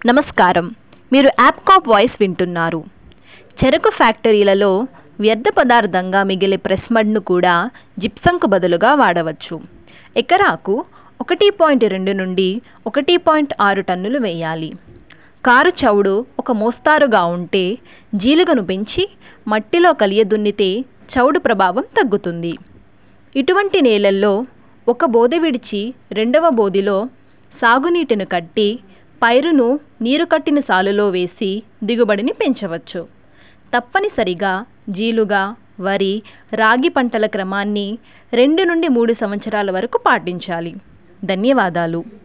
నమస్కారం మీరు యాప్కాప్ వాయిస్ వింటున్నారు చెరకు ఫ్యాక్టరీలలో వ్యర్థ పదార్థంగా మిగిలే ప్రెస్ మడ్ను కూడా జిప్సంకు బదులుగా వాడవచ్చు ఎకరాకు ఒకటి పాయింట్ రెండు నుండి ఒకటి పాయింట్ ఆరు టన్నులు వేయాలి కారు చవుడు ఒక మోస్తారుగా ఉంటే జీలుగను పెంచి మట్టిలో కలియదున్నితే చవుడు ప్రభావం తగ్గుతుంది ఇటువంటి నేలల్లో ఒక బోదె విడిచి రెండవ బోదిలో సాగునీటిని కట్టి పైరును నీరు కట్టిన సాలులో వేసి దిగుబడిని పెంచవచ్చు తప్పనిసరిగా జీలుగా వరి రాగి పంటల క్రమాన్ని రెండు నుండి మూడు సంవత్సరాల వరకు పాటించాలి ధన్యవాదాలు